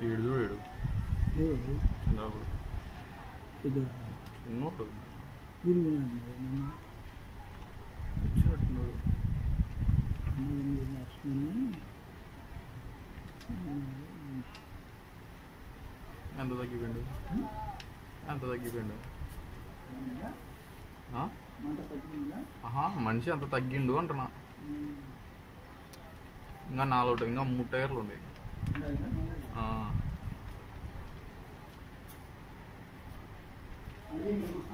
ఈడు చూడు ఎవరు చిన్నప్పుడు ఇది ఉన్నోడు తిరిగినాడు నేను వచ్చినట్టున్నాడు లక్ష్మణ్ ఎంత తగ్గిపోయిండు ఎంత తగ్గిపోయిండు ఆ? మాట తగ్గిందా ఆహా మనిషి అంత తగ్గిండు అంటున్నా ఇంకా నాలుగు ఇంకా మూడు టైర్లు ఉన్నాయి ఆ. అదే